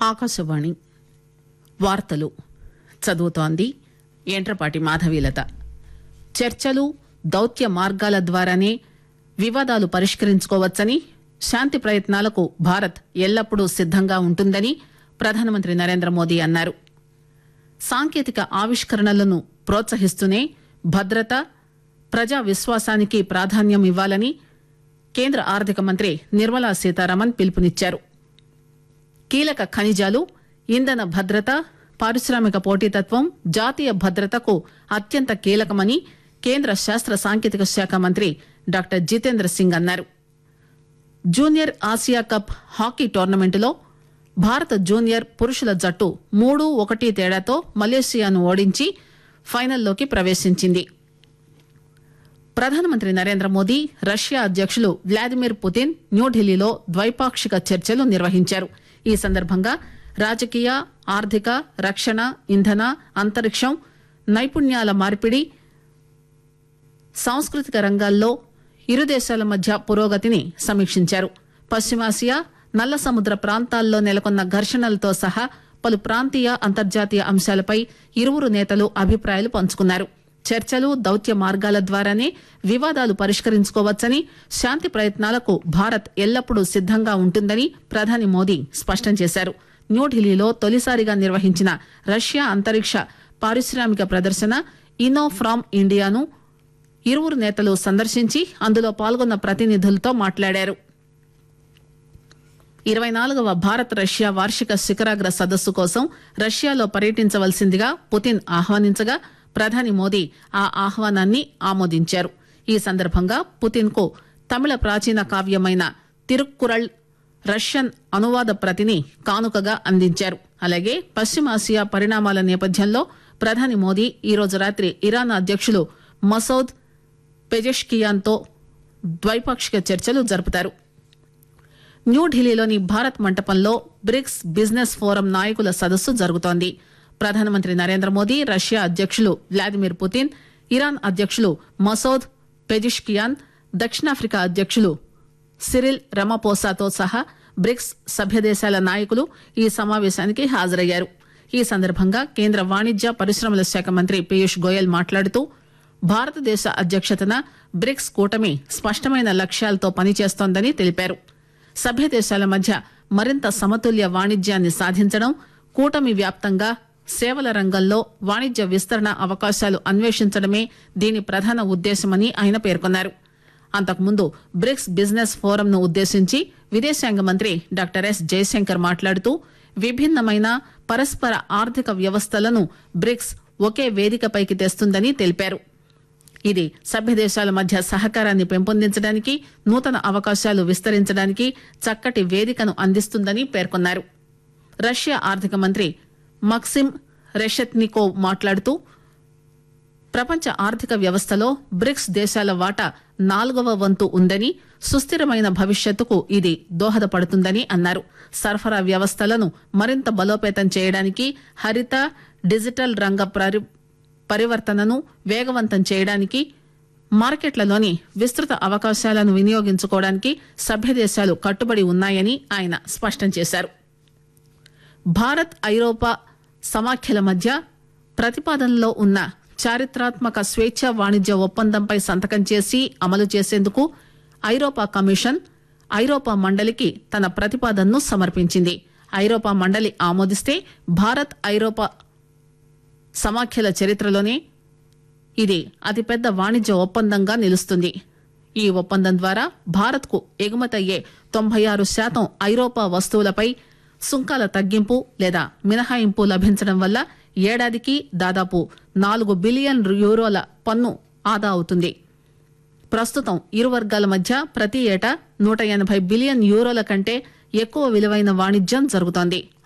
ఆకాశవాణి వార్తలు చదువుతోంది ఎంట్రపాటి మాధవీలత చర్చలు దౌత్య మార్గాల ద్వారానే వివాదాలు పరిష్కరించుకోవచ్చని శాంతి ప్రయత్నాలకు భారత్ ఎల్లప్పుడూ సిద్దంగా ఉంటుందని ప్రధానమంత్రి నరేంద్ర మోదీ అన్నారు సాంకేతిక ఆవిష్కరణలను ప్రోత్సహిస్తూనే భద్రత ప్రజా విశ్వాసానికి ప్రాధాన్యం ఇవ్వాలని కేంద్ర ఆర్థిక మంత్రి నిర్మలా సీతారామన్ పిలుపునిచ్చారు కీలక ఖనిజాలు ఇంధన భద్రత పారిశ్రామిక పోటీతత్వం జాతీయ భద్రతకు అత్యంత కీలకమని కేంద్ర శాస్త్ర సాంకేతిక శాఖ మంత్రి డాక్టర్ జితేంద్ర సింగ్ అన్నారు జూనియర్ ఆసియా కప్ హాకీ టోర్నమెంటులో భారత జూనియర్ పురుషుల జట్టు మూడు ఒకటి తేడాతో మలేషియాను ఓడించి ఫైనల్లోకి ప్రవేశించింది ప్రధానమంత్రి నరేంద్ర మోదీ రష్యా అధ్యకులు వ్లాదిమిర్ పుతిన్ న్యూఢిల్లీలో ద్వైపాక్షిక చర్చలు నిర్వహించారు ఈ సందర్భంగా రాజకీయ ఆర్థిక రక్షణ ఇంధన అంతరిక్షం నైపుణ్యాల మార్పిడి సాంస్కృతిక రంగాల్లో ఇరు దేశాల మధ్య పురోగతిని సమీక్షించారు పశ్చిమాసియా నల్ల సముద్ర ప్రాంతాల్లో నెలకొన్న ఘర్షణలతో సహా పలు ప్రాంతీయ అంతర్జాతీయ అంశాలపై ఇరువురు నేతలు అభిప్రాయాలు పంచుకున్నారు చర్చలు దౌత్య మార్గాల ద్వారానే వివాదాలు పరిష్కరించుకోవచ్చని శాంతి ప్రయత్నాలకు భారత్ ఎల్లప్పుడూ సిద్దంగా ఉంటుందని ప్రధాని మోదీ స్పష్టం చేశారు న్యూఢిల్లీలో తొలిసారిగా నిర్వహించిన రష్యా అంతరిక్ష పారిశ్రామిక ప్రదర్శన ఇన్నో ఫ్రామ్ ఇండియాను ఇరువురు నేతలు సందర్శించి అందులో పాల్గొన్న ప్రతినిధులతో మాట్లాడారు ఇరవై నాలుగవ భారత్ రష్యా వార్షిక శిఖరాగ్ర సదస్సు కోసం రష్యాలో పర్యటించవలసిందిగా పుతిన్ ఆహ్వానించగా ప్రధాని మోదీ ఆ ఆహ్వానాన్ని ఆమోదించారు ఈ సందర్భంగా పుతిన్ కు తమిళ ప్రాచీన కావ్యమైన తిరుక్కురళ్ రష్యన్ అనువాద ప్రతిని కానుకగా అందించారు అలాగే పశ్చిమాసియా పరిణామాల నేపథ్యంలో ప్రధాని మోదీ ఈరోజు రాత్రి ఇరాన్ అధ్యకులు మసౌద్ పెజెష్కియాన్తో ద్వైపాక్షిక చర్చలు జరుపుతారు న్యూఢిల్లీలోని భారత్ మంటపంలో బ్రిక్స్ బిజినెస్ ఫోరం నాయకుల సదస్సు జరుగుతోంది ప్రధానమంత్రి నరేంద్ర మోదీ రష్యా అధ్యకులు వ్లాదిమిర్ పుతిన్ ఇరాన్ అధ్యకులు మసౌద్ పెజిష్కియాన్ దక్షిణాఫ్రికా అధ్యకులు సిరిల్ రమపోసాతో సహా బ్రిక్స్ సభ్యదేశాల నాయకులు ఈ సమావేశానికి హాజరయ్యారు ఈ సందర్భంగా కేంద్ర వాణిజ్య పరిశ్రమల శాఖ మంత్రి పీయూష్ గోయల్ మాట్లాడుతూ భారతదేశ అధ్యక్షతన బ్రిక్స్ కూటమి స్పష్టమైన లక్ష్యాలతో పనిచేస్తోందని తెలిపారు సభ్య దేశాల మధ్య మరింత సమతుల్య వాణిజ్యాన్ని సాధించడం కూటమి వ్యాప్తంగా సేవల రంగంలో వాణిజ్య విస్తరణ అవకాశాలు అన్వేషించడమే దీని ప్రధాన ఉద్దేశమని ఆయన పేర్కొన్నారు అంతకుముందు బ్రిక్స్ బిజినెస్ ఫోరంను ఉద్దేశించి విదేశాంగ మంత్రి డాక్టర్ ఎస్ జయశంకర్ మాట్లాడుతూ విభిన్నమైన పరస్పర ఆర్థిక వ్యవస్థలను బ్రిక్స్ ఒకే వేదికపైకి తెస్తుందని తెలిపారు ఇది సభ్య దేశాల మధ్య సహకారాన్ని పెంపొందించడానికి నూతన అవకాశాలు విస్తరించడానికి చక్కటి వేదికను అందిస్తుందని పేర్కొన్నారు రష్యా ఆర్థిక మంత్రి మక్సిమ్ రెషెత్నికోవ్ మాట్లాడుతూ ప్రపంచ ఆర్థిక వ్యవస్థలో బ్రిక్స్ దేశాల వాటా నాలుగవ వంతు ఉందని సుస్థిరమైన భవిష్యత్తుకు ఇది దోహదపడుతుందని అన్నారు సరఫరా వ్యవస్థలను మరింత బలోపేతం చేయడానికి హరిత డిజిటల్ రంగ పరి- పరివర్తనను వేగవంతం చేయడానికి మార్కెట్లలోని విస్తృత అవకాశాలను వినియోగించుకోవడానికి సభ్య దేశాలు కట్టుబడి ఉన్నాయని ఆయన స్పష్టం చేశారు భారత్ ఐరోపా సమాఖ్యల మధ్య ప్రతిపాదనలో ఉన్న చారిత్రాత్మక స్వేచ్ఛ వాణిజ్య ఒప్పందంపై సంతకం చేసి అమలు చేసేందుకు ఐరోపా కమిషన్ ఐరోపా మండలికి తన ప్రతిపాదనను సమర్పించింది ఐరోపా మండలి ఆమోదిస్తే భారత్ ఐరోపా సమాఖ్యల చరిత్రలోనే ఇది అతిపెద్ద వాణిజ్య ఒప్పందంగా నిలుస్తుంది ఈ ఒప్పందం ద్వారా భారత్కు ఎగుమతయ్యే తొంభై ఆరు శాతం ఐరోపా వస్తువులపై సుంకాల తగ్గింపు లేదా మినహాయింపు లభించడం వల్ల ఏడాదికి దాదాపు నాలుగు బిలియన్ యూరోల పన్ను ఆదా అవుతుంది ప్రస్తుతం ఇరు వర్గాల మధ్య ప్రతి ఏటా నూట ఎనభై బిలియన్ యూరోల కంటే ఎక్కువ విలువైన వాణిజ్యం జరుగుతోంది